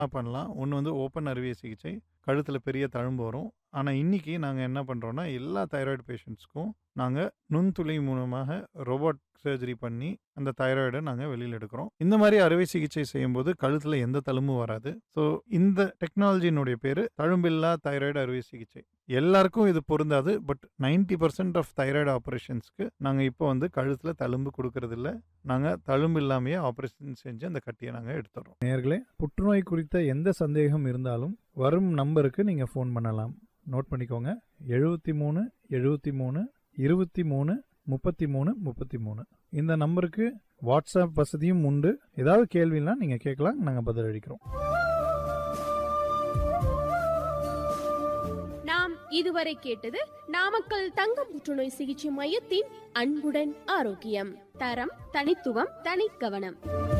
பண்ணலாம். ஒண்ணு வந்து ஓப்பன் அறுவை சிகிச்சை. கழுத்தில பெரிய தழும்பு வரும். ஆனா, இன்னைக்கு நாங்க என்ன பண்றோம்னா, எல்லா தைராய்டு பேஷண்ட்ஸ்க்கும் நாங்க நுண்துளை மூலமாக ரோபோட் சர்ஜரி பண்ணி, அந்த தைராய்ட நாங்க வெளியில எடுக்கிறோம். இந்த மாரி அறுவை சிகிச்சை செய்யும்போது கழுத்தில எந்த தழும்பும் வராது. ஸோ, இந்த டெக்னாலஜியினுடைய பேரு தழும்பில்லா தைராய்டு அறுவை சிகிச்சை. எல்லாருக்கும் இது பொருந்தாது. பட் 90% ஆஃப் தைராய்டு ஆப்பரேஷன்ஸ்க்கு நாங்க இப்போ வந்து கழுத்தில தழும்பு குடுக்கறதில்ல. நாங்க தழும்பு இல்லாமயே ஆப்பரேஷன் செஞ்சு அந்த கட்டிய நாங்க எடுத்துர்றோம். நேயர்களே, புற்றுநோய் குறித்த எந்த சந்தேகம் இருந்தாலும் வரும் நம்பருக்கு நீங்க ஃபோன் பண்ணலாம். நோட் பண்ணிக்கோங்க. 73 73 23 33 33 இந்த நம்பருக்கு வாட்ஸ்அப் வசதியும் உண்டு. ஏதாவது கேள்வினா நீங்க கேட்கலாம். நாங்க பதில் அளிக்கிறோம். நாம் இதுவரை கேட்டது நாமக்கல் தங்க புற்றுநோய் சிகிச்சை மையத்தின் அன்புடன் ஆரோக்கியம் தரம் தனித்துவம் தனிக்கவனம்